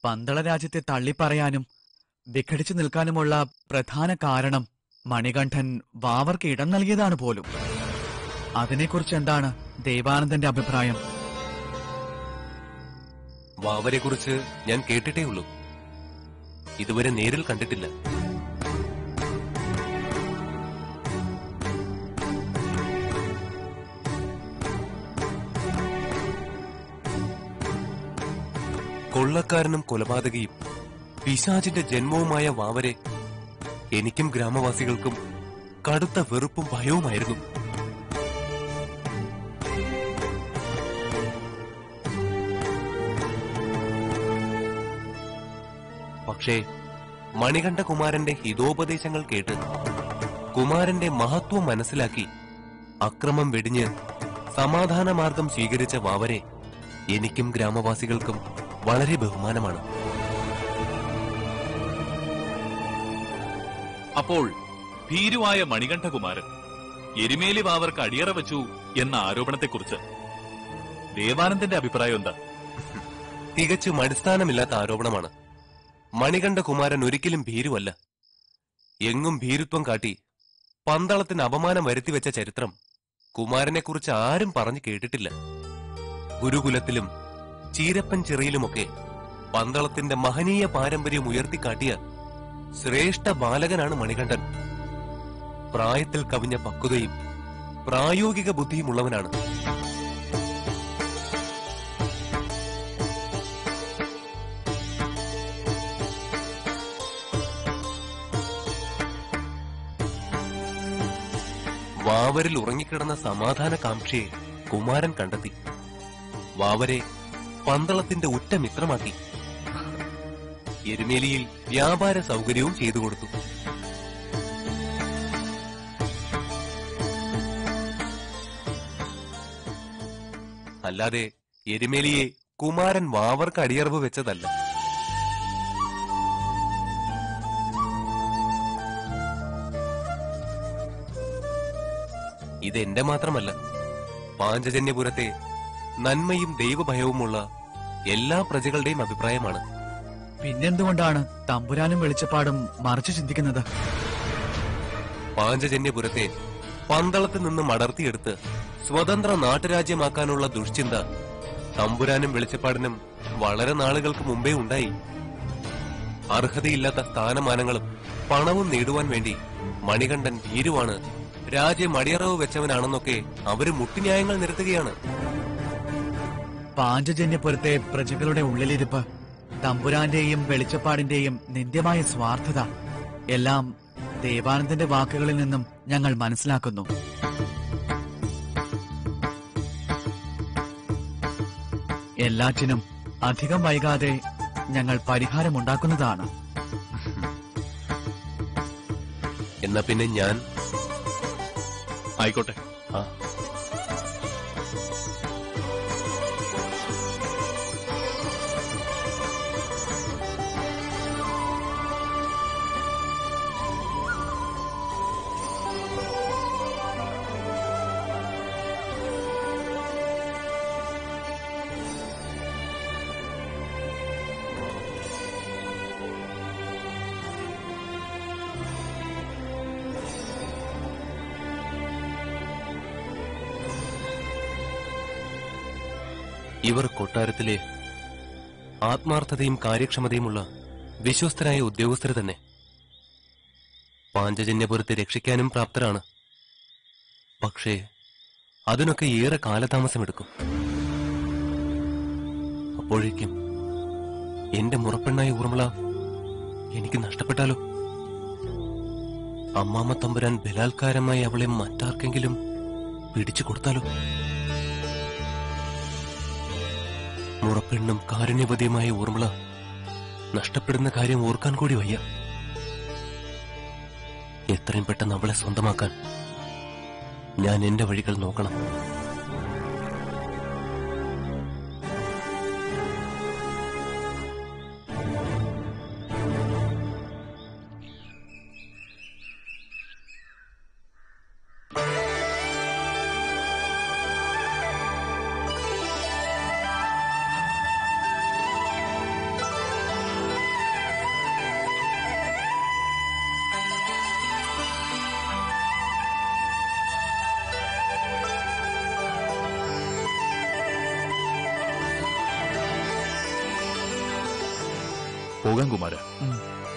പന്തള രാജ്യത്തെ തള്ളിപ്പറയാനും വിഘടിച്ചു നിൽക്കാനുമുള്ള പ്രധാന കാരണം മണികണ്ഠൻ വാവർക്ക് ഇടം നൽകിയതാണ് പോലും അതിനെക്കുറിച്ച് എന്താണ് ദേവാനന്ദന്റെ അഭിപ്രായം വാവരെ കുറിച്ച് ഞാൻ കേട്ടിട്ടേ ഉള്ളൂ ഇതുവരെ നേരിൽ കണ്ടിട്ടില്ല കൊള്ളക്കാരനും കൊലപാതകയും പിശാചിന്റെ ജന്മവുമായ വാവരെ എനിക്കും ഗ്രാമവാസികൾക്കും കടുത്ത വെറുപ്പും ഭയവുമായിരുന്നു പക്ഷേ മണികണ്ഠകുമാരന്റെ ഹിതോപദേശങ്ങൾ കേട്ട് കുമാരന്റെ മഹത്വം മനസ്സിലാക്കി അക്രമം വെടിഞ്ഞ് സമാധാന മാർഗം സ്വീകരിച്ച വാവരെ എനിക്കും ഗ്രാമവാസികൾക്കും വളരെ ബഹുമാനമാണ് അപ്പോൾ ഭീരുവായ മണികണ്ഠകുമാരൻ എരുമേലി വാവർക്ക് അടിയറ വെച്ചു എന്ന ആരോപണത്തെക്കുറിച്ച് ദേവാനന്ദന്റെ അഭിപ്രായം എന്താ തികച്ചും അടിസ്ഥാനമില്ലാത്ത ആരോപണമാണ് മണികണ്ഠകുമാരൻ ഒരിക്കലും ഭീരുവല്ല എങ്ങും ഭീരുത്വം കാട്ടി പന്തളത്തിന് അപമാനം വരുത്തിവെച്ച ചരിത്രം കുമാരനെക്കുറിച്ച് ആരും പറഞ്ഞു കേട്ടിട്ടില്ല ഗുരുകുലത്തിലും ചീരപ്പൻ ചെറിയിലുമൊക്കെ പന്തളത്തിന്റെ മഹനീയ പാരമ്പര്യം ഉയർത്തിക്കാട്ടിയ ശ്രേഷ്ഠ ബാലകനാണ് മണികണ്ഠൻ പ്രായത്തിൽ കവിഞ്ഞ പക്വതയും പ്രായോഗിക ബുദ്ധിയുമുള്ളവനാണ് വാവരിൽ ഉറങ്ങിക്കിടന്ന സമാധാന കാംക്ഷയെ കുമാരൻ കണ്ടെത്തി വാവരെ പന്തളത്തിന്റെ ഉറ്റ മിത്രമാക്കി എരുമേലിയിൽ വ്യാപാര സൗകര്യവും ചെയ്തു കൊടുത്തു അല്ലാതെ എരുമേലിയെ കുമാരൻ വാവർക്ക് അടിയറവ് വെച്ചതല്ല ഇതെന്റെ മാത്രമല്ല പാഞ്ചജന്യപുരത്തെ നന്മയും ദൈവഭയവുമുള്ള എല്ലാ പ്രജകളുടെയും അഭിപ്രായമാണ് പിന്നെന്തുകൊണ്ടാണ് തമ്പുരാനും വെളിച്ചപ്പാടും മറിച്ചു ചിന്തിക്കുന്നത് പാഞ്ചജന്യപുരത്തെ പന്തളത്തിൽ നിന്ന് മടർത്തിയെടുത്ത് സ്വതന്ത്ര നാട്ടുരാജ്യമാക്കാനുള്ള ദുഷ്ചിന്ത തമ്പുരാനും വെളിച്ചപ്പാടിനും വളരെ നാളുകൾക്ക് മുമ്പേ ഉണ്ടായി അർഹതയില്ലാത്ത സ്ഥാനമാനങ്ങളും പണവും നേടുവാൻ വേണ്ടി മണികണ്ഠൻ ഭീരുവാണ് രാജ്യം അടിയറവ് വെച്ചവനാണെന്നൊക്കെ അവര് മുട്ടുന്യായങ്ങൾ നിരത്തുകയാണ് പാഞ്ചജന്യപുരത്തെ പ്രജകളുടെ ഉള്ളിലിരിപ്പ് തമ്പുരാന്റെയും വെളിച്ചപ്പാടിന്റെയും നിന്ദ്യമായ സ്വാർത്ഥത എല്ലാം ദേവാനന്ദന്റെ വാക്കുകളിൽ നിന്നും ഞങ്ങൾ മനസ്സിലാക്കുന്നു എല്ലാറ്റിനും അധികം വൈകാതെ ഞങ്ങൾ പരിഹാരമുണ്ടാക്കുന്നതാണ് എന്നാ പിന്നെ ഞാൻ ആയിക്കോട്ടെ ആ ഇവർ കൊട്ടാരത്തിലെ ആത്മാർത്ഥതയും കാര്യക്ഷമതയുമുള്ള വിശ്വസ്തരായ ഉദ്യോഗസ്ഥർ തന്നെ പാഞ്ചജന്യപുരത്തെ രക്ഷിക്കാനും പ്രാപ്തരാണ് പക്ഷേ അതിനൊക്കെ ഏറെ കാലതാമസമെടുക്കും അപ്പോഴേക്കും എന്റെ മുറപ്പെണ്ണായ ഊർമിള എനിക്ക് നഷ്ടപ്പെട്ടാലോ അമ്മാമ്മ തമ്പുരാൻ ബലാത്കാരമായി അവളെ മറ്റാർക്കെങ്കിലും പിടിച്ചു കൊടുത്താലോ മുറപ്പെണ്ണും കാരുണ്യവതിയുമായ ഊർമിള നഷ്ടപ്പെടുന്ന കാര്യം ഓർക്കാൻ കൂടി വയ്യ എത്രയും പെട്ടെന്ന് അവളെ സ്വന്തമാക്കാൻ ഞാൻ എന്റെ വഴികൾ നോക്കണം പോകാം കുമാര ഉം.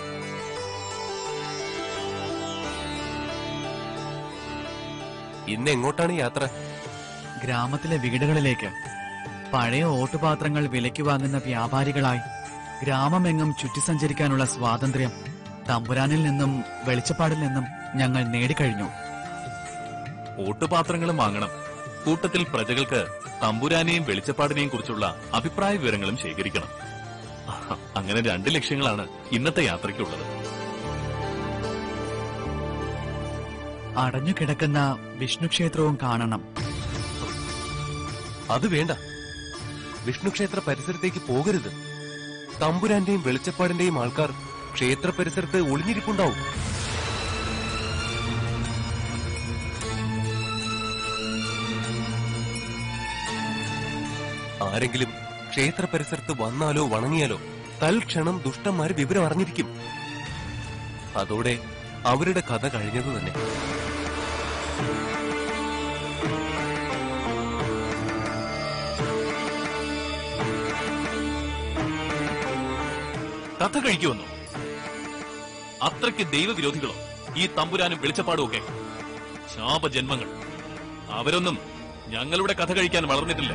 ഇന്ന് എങ്ങോട്ടാണ് യാത്ര ഗ്രാമത്തിലെ വീടുകളിലേക്ക് പഴയ ഓട്ടുപാത്രങ്ങൾ വിലയ്ക്ക് വാങ്ങുന്ന വ്യാപാരികളായി ഗ്രാമമെങ്ങും ചുറ്റി സഞ്ചരിക്കാനുള്ള സ്വാതന്ത്ര്യം തമ്പുരാനിൽ നിന്നും വെളിച്ചപ്പാടിൽ നിന്നും ഞങ്ങൾ നേടിക്കഴിഞ്ഞു ഓട്ടുപാത്രങ്ങളും വാങ്ങണം കൂട്ടത്തിൽ പ്രജകൾക്ക് തമ്പുരാനെയും വെളിച്ചപ്പാടിനെയും കുറിച്ചുള്ള അഭിപ്രായ വിവരങ്ങളും ശേഖരിക്കണം ആഹ്, അങ്ങനെ രണ്ട് ലക്ഷ്യങ്ങളാണ് ഇന്നത്തെ യാത്രയ്ക്കുള്ളത് അടഞ്ഞു കിടക്കുന്ന വിഷ്ണു ക്ഷേത്രവും കാണണം അത് വേണ്ട വിഷ്ണുക്ഷേത്ര പരിസരത്തേക്ക് പോകരുത് തമ്പുരാന്റെയും വെളിച്ചപ്പാടിന്റെയും ആൾക്കാർ ക്ഷേത്ര പരിസരത്ത് ഒളിഞ്ഞിരിപ്പുണ്ടാവും ആരെങ്കിലും ക്ഷേത്ര പരിസരത്ത് വന്നാലോ വണങ്ങിയാലോ തൽക്ഷണം ദുഷ്ടന്മാര് വിവരം അറിഞ്ഞിരിക്കും അതോടെ അവരുടെ കഥ കഴിഞ്ഞത് തന്നെ കഥ കഴിക്കുമെന്നോ അത്രയ്ക്ക് ദൈവവിരോധികളോ ഈ തമ്പുരാനും വെളിച്ചപ്പാടും ഒക്കെ ശാപജന്മങ്ങൾ അവരൊന്നും ഞങ്ങളുടെ കഥ കഴിക്കാൻ വളർന്നിട്ടില്ല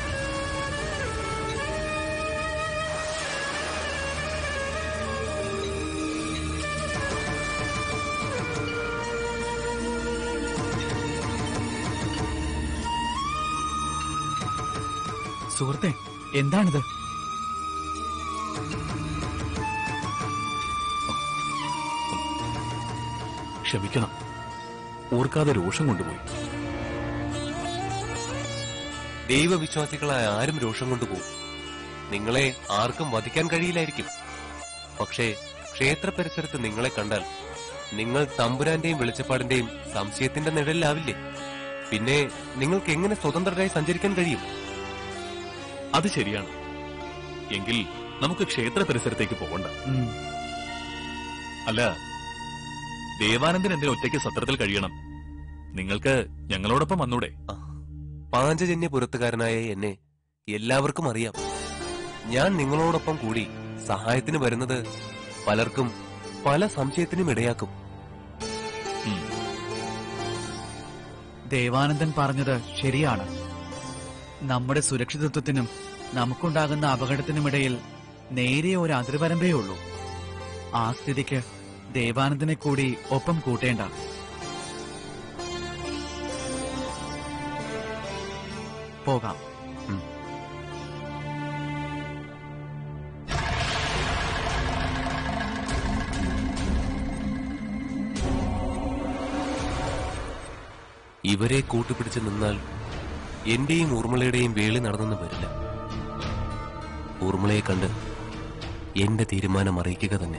സുഹൃത്തെ എന്താണിത് ക്ഷമിക്കണം ഓർക്കാതെ രോഷം കൊണ്ടുപോയി ദൈവവിശ്വാസികളായ ആരും രോഷം കൊണ്ടുപോകും നിങ്ങളെ ആർക്കും വധിക്കാൻ കഴിയില്ലായിരിക്കും പക്ഷേ ക്ഷേത്ര പരിസരത്ത് നിങ്ങളെ കണ്ടാൽ നിങ്ങൾ തമ്പുരാന്റെയും വെളിച്ചപ്പാടിന്റെയും സംശയത്തിന്റെ നിഴലിലാവില്ലേ പിന്നെ നിങ്ങൾക്ക് എങ്ങനെ സ്വതന്ത്രരായി സഞ്ചരിക്കാൻ കഴിയും അത് ശരിയാണ് എങ്കിൽ നമുക്ക് ക്ഷേത്ര പരിസരത്തേക്ക് പോകണ്ട ഉം. അല്ല ദേവാനന്ദൻ എന്തിനു ഒറ്റയ്ക്ക് സത്രത്തിൽ കഴിയണം നിങ്ങൾക്ക് ഞങ്ങളോടൊപ്പം വന്നൂടെ പാഞ്ചജന്യ പുറത്തുകാരനായ എന്നെ എല്ലാവർക്കും അറിയാം ഞാൻ നിങ്ങളോടൊപ്പം കൂടി സഹായത്തിന് വരുന്നത് പലർക്കും പല സംശയത്തിനും ഇടയാക്കും ഉം. ദേവാനന്ദൻ പറഞ്ഞത് ശരിയാണ് നമ്മുടെ സുരക്ഷിതത്വത്തിനും നമുക്കുണ്ടാകുന്ന അപകടത്തിനുമിടയിൽ നേരിയ ഒരു അതിർവരമ്പേ ഉള്ളൂ ആ സ്ഥിതിക്ക് ദേവാനന്ദനെ കൂടി ഒപ്പം കൂട്ടേണ്ട പോകാം ഇവരെ കൂട്ടുപിടിച്ച് നിന്നാൽ എന്റെയും ഊർമിളയുടെയും വേളി നടന്നെന്ന് വരില്ല ഊർമിളയെ കണ്ട് എന്റെ തീരുമാനം അറിയിക്കുക തന്നെ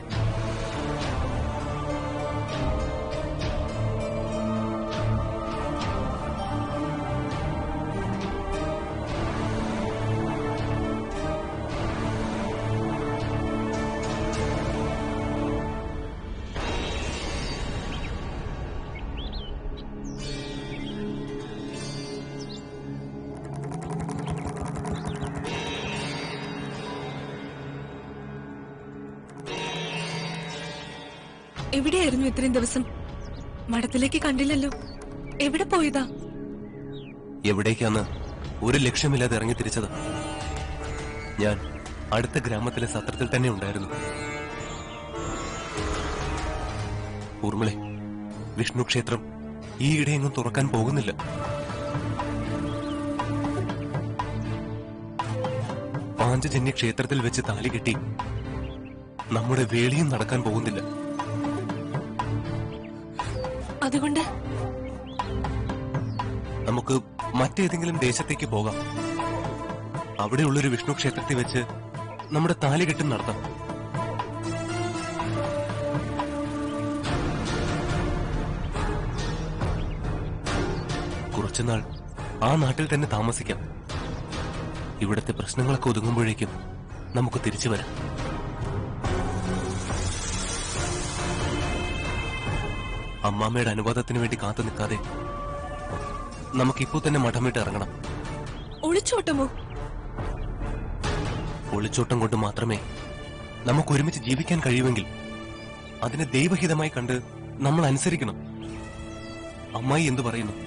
എവിടെയായിരുന്നു ഇത്രയും ദിവസം മഠത്തിലേക്ക് കണ്ടില്ലല്ലോ എവിടെ പോയതാ എവിടേക്കാന്ന് ഒരു ലക്ഷ്യമില്ലാതെ ഇറങ്ങി തിരിച്ചത് ഞാൻ അടുത്ത ഗ്രാമത്തിലെ സത്രത്തിൽ തന്നെ ഉണ്ടായിരുന്നു ഊർമിളെ വിഷ്ണു ക്ഷേത്രം ഈയിടെയെങ്ങും തുറക്കാൻ പോകുന്നില്ല പാഞ്ചജന്യ ക്ഷേത്രത്തിൽ വെച്ച് താലി കെട്ടി നമ്മുടെ വേളിയും നടക്കാൻ പോകുന്നില്ല അതുകൊണ്ട് നമുക്ക് മറ്റേതെങ്കിലും ദേശത്തേക്ക് പോകാം അവിടെയുള്ളൊരു വിഷ്ണു ക്ഷേത്രത്തിൽ വെച്ച് നമ്മുടെ താലികെട്ടും നടത്താം കുറച്ചുനാൾ ആ നാട്ടിൽ തന്നെ താമസിക്കാം ഇവിടുത്തെ പ്രശ്നങ്ങളൊക്കെ ഒതുങ്ങുമ്പോഴേക്കും നമുക്ക് തിരിച്ചു വരാം അമ്മാമ്മയുടെ അനുവാദത്തിന് വേണ്ടി കാത്തു നിൽക്കാതെ നമുക്കിപ്പോ തന്നെ മഠം വിട്ട് ഇറങ്ങണം ഒളിച്ചോട്ടമോ ഒളിച്ചോട്ടം കൊണ്ട് മാത്രമേ നമുക്ക് ഒരുമിച്ച് ജീവിക്കാൻ കഴിയുമെങ്കിൽ അതിനെ ദൈവഹിതമായി കണ്ട് നമ്മൾ അനുസരിക്കണം അമ്മായി എന്തു പറയുന്നു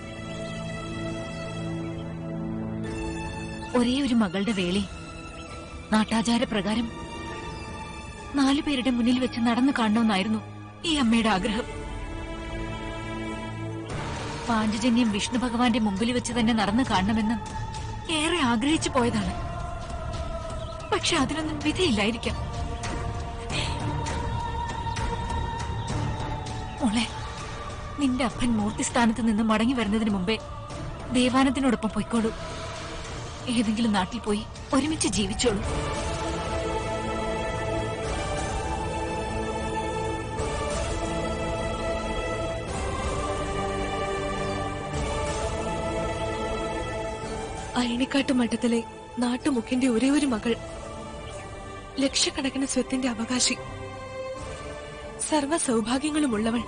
ഒരേ ഒരു മകളുടെ വേളി നാട്ടാചാര പ്രകാരം നാലു പേരുടെ മുന്നിൽ വെച്ച് നടന്നു കാണണമെന്നായിരുന്നു ഈ അമ്മയുടെ ആഗ്രഹം പാഞ്ചജന്യം വിഷ്ണു ഭഗവാന്റെ മുമ്പിൽ വെച്ച് തന്നെ നടന്നു കാണണമെന്ന് ഏറെ ആഗ്രഹിച്ചു പോയതാണ് പക്ഷെ അതിനൊന്നും വിധിയില്ലായിരിക്കാം മോളെ നിന്റെ അപ്പൻ മൂർത്തിസ്ഥാനത്ത് നിന്ന് മടങ്ങി വരുന്നതിന് മുമ്പേ ദേവാനത്തിനോടൊപ്പം പൊയ്ക്കോളൂ ഏതെങ്കിലും നാട്ടിൽ പോയി ഒരുമിച്ച് ജീവിച്ചോളൂ അയണിക്കാട്ട് മഠത്തിലെ നാട്ടുമുഖ്യന്റെ ഒരേ ഒരു മകൾ ലക്ഷക്കണക്കിന് സ്വത്തിന്റെ അവകാശി സർവ സൗഭാഗ്യങ്ങളുമുള്ളവൾ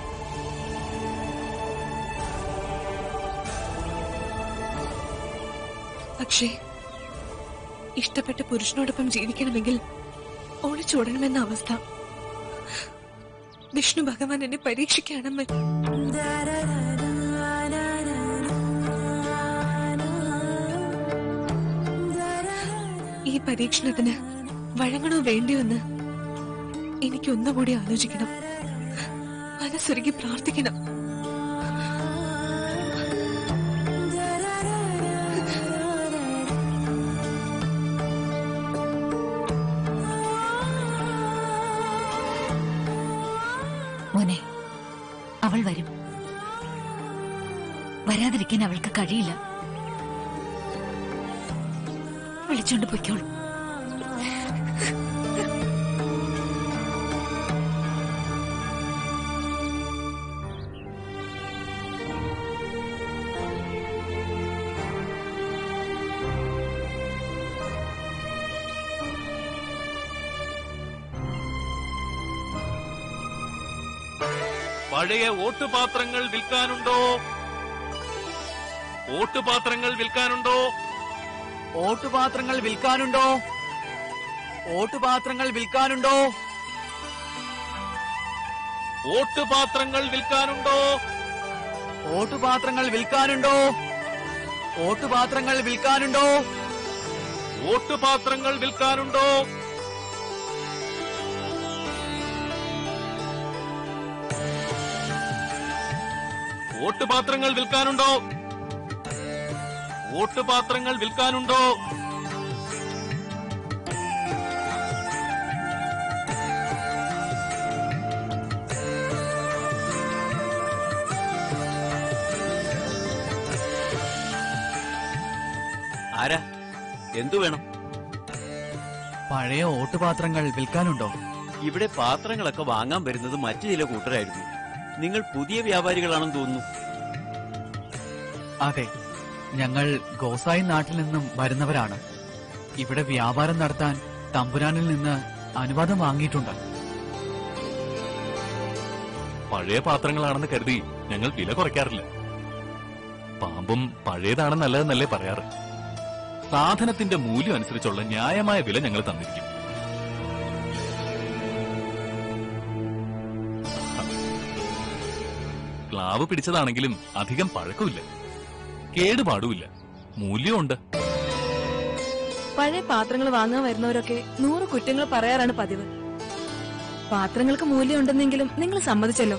പക്ഷേ ഇഷ്ടപ്പെട്ട പുരുഷനോടൊപ്പം ജീവിക്കണമെങ്കിൽ ഒളിച്ചോടണമെന്ന അവസ്ഥ വിഷ്ണു ഭഗവാൻ എന്നെ പരീക്ഷിക്കുകയാണെന്ന് ഈ പരീക്ഷണത്തിന് വഴങ്ങണോ വേണ്ടിയോ എന്ന് എനിക്ക് ഒന്നുകൂടി ആലോചിക്കണം മനസ്സൊരുക്കി പ്രാർത്ഥിക്കണം മോനെ അവൾ വരും വരാതിരിക്കാൻ അവൾക്ക് കഴിയില്ല വിളിച്ചോണ്ട് പൊയ്ക്കോളൂ പഴയ ഓട്ടുപാത്രങ്ങൾ വിൽക്കാനുണ്ടോ ഓട്ടുപാത്രങ്ങൾ വിൽക്കാനുണ്ടോ ഓട്ടുപാത്രങ്ങൾ വിൽക്കാനുണ്ടോ ഓട്ടുപാത്രങ്ങൾ വിൽക്കാനുണ്ടോ ഓട്ടുപാത്രങ്ങൾ വിൽക്കാനുണ്ടോ ഓട്ടുപാത്രങ്ങൾ വിൽക്കാനുണ്ടോ ഓട്ടുപാത്രങ്ങൾ വിൽക്കാനുണ്ടോ ഓട്ടുപാത്രങ്ങൾ വിൽക്കാനുണ്ടോ ഓട്ടുപാത്രങ്ങൾ വിൽക്കാനുണ്ടോ ഓട്ടുപാത്രങ്ങൾ വിൽക്കാനുണ്ടോ ആരാ എന്തു വേണം പഴയ ഓട്ടുപാത്രങ്ങൾ വിൽക്കാനുണ്ടോ ഇവിടെ പാത്രങ്ങളൊക്കെ വാങ്ങാൻ വരുന്നത് മറ്റു ചില കൂട്ടരായിരുന്നു നിങ്ങൾ പുതിയ വ്യാപാരികളാണെന്ന് തോന്നുന്നു അതെ ഞങ്ങൾ ഗോസായി നാട്ടിൽ നിന്നും വരുന്നവരാണ് ഇവിടെ വ്യാപാരം നടത്താൻ തമ്പുരാനിൽ നിന്ന് അനുവാദം വാങ്ങിയിട്ടുണ്ട് പഴയ പാത്രങ്ങളാണെന്ന് കരുതി ഞങ്ങൾ വില കുറയ്ക്കാറില്ല പാമ്പും പഴയതാണെന്നല്ലതെന്നല്ലേ പറയാറ് സാധനത്തിന്റെ മൂല്യം അനുസരിച്ചുള്ള ന്യായമായ വില ഞങ്ങൾ തന്നിരിക്കും ക്ലാവ് പിടിച്ചതാണെങ്കിലും അധികം പഴക്കമില്ല കേടുപാടുമില്ല മൂല്യമുണ്ട് പഴയ പാത്രങ്ങൾ വാങ്ങാൻ വരുന്നവരൊക്കെ നൂറ് കുറ്റങ്ങൾ പറയാറാണ് പതിവ് പാത്രങ്ങൾക്ക് മൂല്യമുണ്ടെന്നെങ്കിലും നിങ്ങൾ സമ്മതിച്ചല്ലോ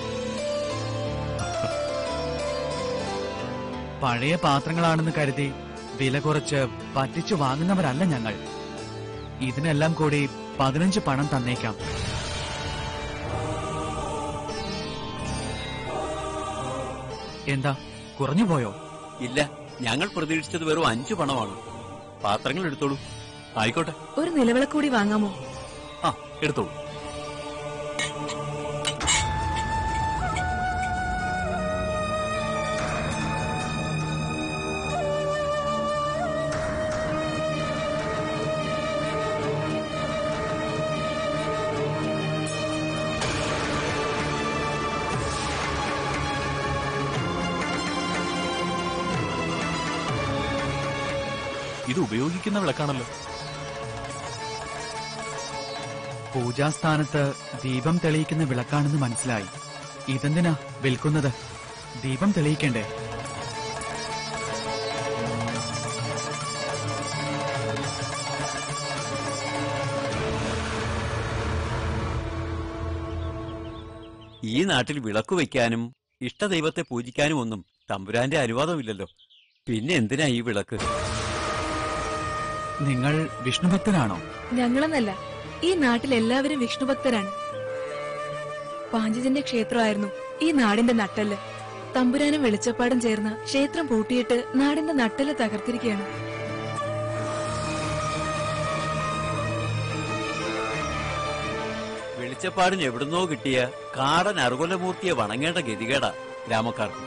പഴയ പാത്രങ്ങളാണെന്ന് കരുതി വില കുറച്ച് പറ്റിച്ചു വാങ്ങുന്നവരല്ല ഞങ്ങൾ ഇതിനെല്ലാം കൂടി പതിനഞ്ച് പണം തന്നേക്കാം എന്താ കുറഞ്ഞു പോയോ ഇല്ല ഞങ്ങൾ പ്രതീക്ഷിച്ചത് വെറും അഞ്ചു പണമാണ് പാത്രങ്ങൾ എടുത്തോളൂ ആയിക്കോട്ടെ ഒരു നിലവിളക്ക് കൂടി വാങ്ങാമോ ആ എടുത്തോളൂ ഇത് ഉപയോഗിക്കുന്ന വിളക്കാണല്ലോ പൂജാസ്ഥാനത്ത് ദീപം തെളിയിക്കുന്ന വിളക്കാണെന്ന് മനസ്സിലായി ഇതെന്തിനാ വിൽക്കുന്നത് ദീപം തെളിയിക്കണ്ടേ ഈ നാട്ടിൽ വിളക്ക് വയ്ക്കാനും ഇഷ്ടദൈവത്തെ പൂജിക്കാനും ഒന്നും തമ്പുരാന്റെ അനുവാദമില്ലല്ലോ പിന്നെ എന്തിനാ ഈ വിളക്ക് നിങ്ങൾ വിഷ്ണുഭക്തനാണോ ഞങ്ങളെന്നല്ല ഈ നാട്ടിൽ എല്ലാവരും വിഷ്ണുഭക്തരാണ് പാഞ്ചജന്യ ക്ഷേത്രമായിരുന്നു ഈ നാടിന്റെ നട്ടല് തമ്പുരാനും വെളിച്ചപ്പാടും ചേർന്ന് ക്ഷേത്രം പൂട്ടിയിട്ട് നാടിന്റെ നട്ടല് തകർത്തിരിക്കുകയാണ് വെളിച്ചപ്പാടിന് എവിടുന്നോ കിട്ടിയ കാടൻ അറുകൊലമൂർത്തിയെ വണങ്ങേണ്ട ഗതികേടാ ഗ്രാമക്കാർക്ക്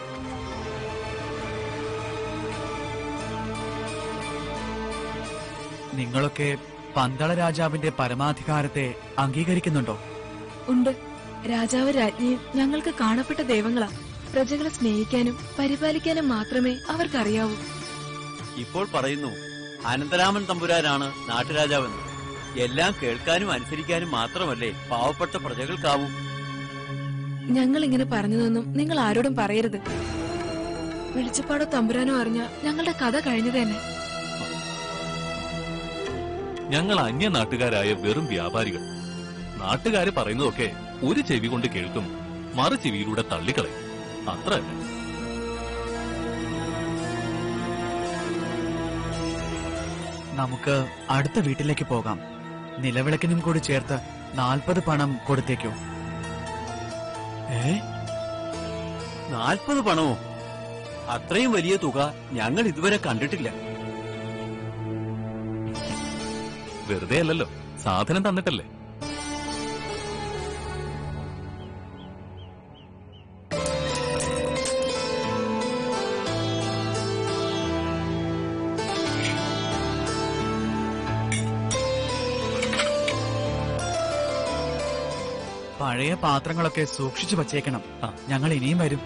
നിങ്ങളൊക്കെ പന്തള രാജാവിന്റെ പരമാധികാരത്തെ അംഗീകരിക്കുന്നുണ്ടോ ഉണ്ട് രാജാവ് രാജ്ഞിയും ഞങ്ങൾക്ക് കാണപ്പെട്ട ദൈവങ്ങളാ പ്രജകളെ സ്നേഹിക്കാനും പരിപാലിക്കാനും മാത്രമേ അവർക്കറിയാവൂ ഇപ്പോൾ പറയുന്നു അനന്തരാമൻ തമ്പുരാനാണ് നാട്ടുരാജാവെന്ന് എല്ലാം കേൾക്കാനും അനുസരിക്കാനും മാത്രമല്ലേ പാവപ്പെട്ട പ്രജകൾക്കാവൂ ഞങ്ങൾ ഇങ്ങനെ പറഞ്ഞതൊന്നും നിങ്ങൾ ആരോടും പറയരുത് വെളിച്ചപ്പാടോ തമ്പുരാനോ അറിഞ്ഞ ഞങ്ങളുടെ കഥ കഴിഞ്ഞത് തന്നെ ഞങ്ങൾ അന്യ നാട്ടുകാരായ വെറും വ്യാപാരികൾ നാട്ടുകാര് പറയുന്നതൊക്കെ ഒരു ചെവി കൊണ്ട് കേൾക്കും മറു ചെവിയിലൂടെ തള്ളിക്കളയും അത്ര തന്നെ നമുക്ക് അടുത്ത വീട്ടിലേക്ക് പോകാം നിലവിളക്കിനും കൂടി ചേർത്ത് നാൽപ്പത് പണം കൊടുത്തേക്കോ ഏ നാൽപ്പത് പണമോ അത്രയും വലിയ തുക ഞങ്ങൾ ഇതുവരെ കണ്ടിട്ടില്ല വെറുതെ അല്ലല്ലോ സാധനം തന്നിട്ടല്ലേ പഴയ പാത്രങ്ങളൊക്കെ സൂക്ഷിച്ചു വച്ചേക്കണം ആ. ഞങ്ങൾ ഇനിയും വരും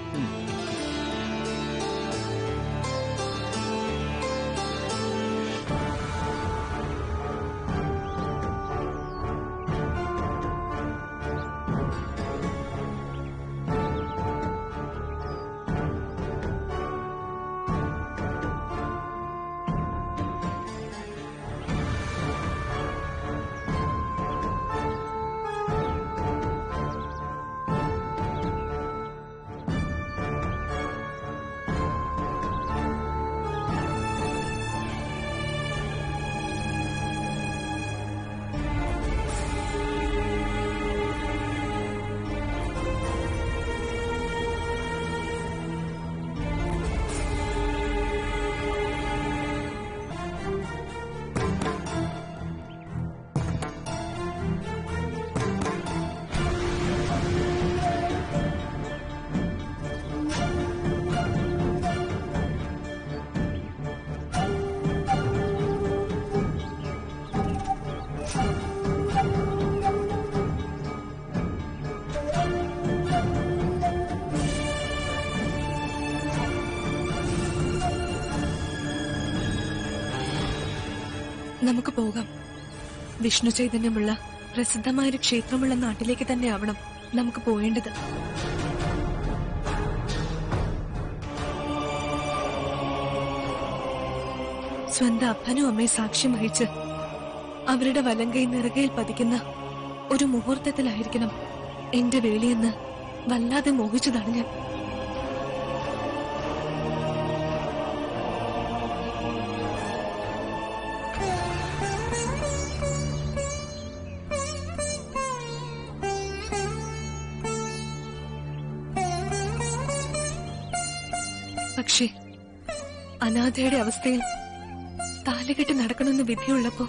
നമുക്ക് പോകാം വിഷ്ണു ചൈതന്യമുള്ള പ്രസിദ്ധമായ ഒരു ക്ഷേത്രമുള്ള നാട്ടിലേക്ക് തന്നെ ആവണം നമുക്ക് പോവേണ്ടത് സ്വന്തം അപ്പനും അമ്മയും സാക്ഷ്യം വഹിച്ച് അവരുടെ വലങ്കൈ നിറകയിൽ പതിക്കുന്ന ഒരു മുഹൂർത്തത്തിലായിരിക്കണം എന്റെ വേളിയെന്ന് വല്ലാതെ മോഹിച്ചതാണ് ഞാൻ പക്ഷേ അനാഥയുടെ അവസ്ഥയിൽ താലികെട്ടി നടക്കണമെന്ന് വിധിയുള്ളപ്പോ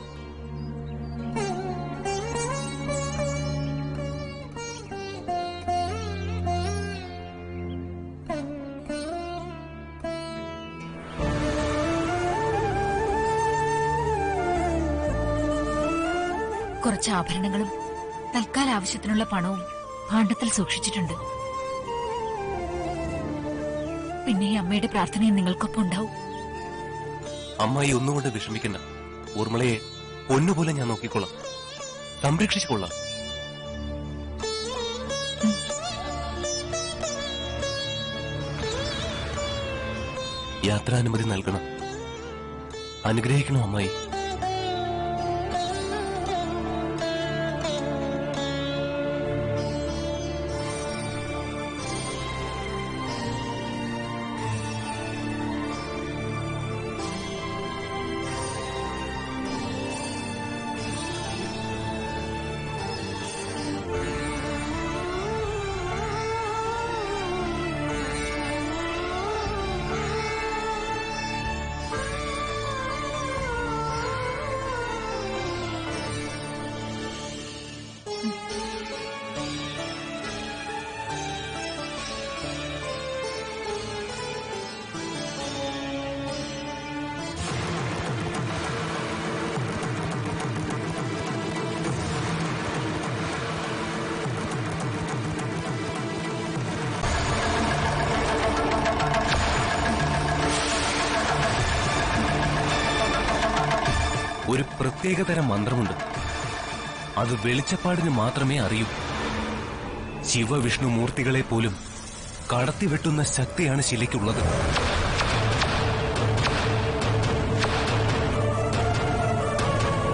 കുറച്ച് ആഭരണങ്ങളും തൽക്കാല ആവശ്യത്തിനുള്ള പണവും ഭാണ്ഡത്തിൽ സൂക്ഷിച്ചിട്ടുണ്ട് പിന്നെ ഈ അമ്മയുടെ പ്രാർത്ഥനയും നിങ്ങൾക്കൊപ്പം ഉണ്ടാവും അമ്മായി ഒന്നുകൊണ്ട് വിഷമിക്കണ്ട ഊർമിളയെ പൊന്നുപോലെ ഞാൻ നോക്കിക്കൊള്ളാം സംരക്ഷിച്ചുകൊള്ളാം യാത്രാനുമതി നൽകണം അനുഗ്രഹിക്കണം അമ്മായി ഒരു പ്രത്യേകതരം മന്ത്രമുണ്ട് അത് വെളിച്ചപ്പാടിന് മാത്രമേ അറിയൂ ശിവവിഷ്ണു മൂർത്തികളെ പോലും കടത്തിവെട്ടുന്ന ശക്തിയാണ് ശിലയ്ക്കുള്ളത്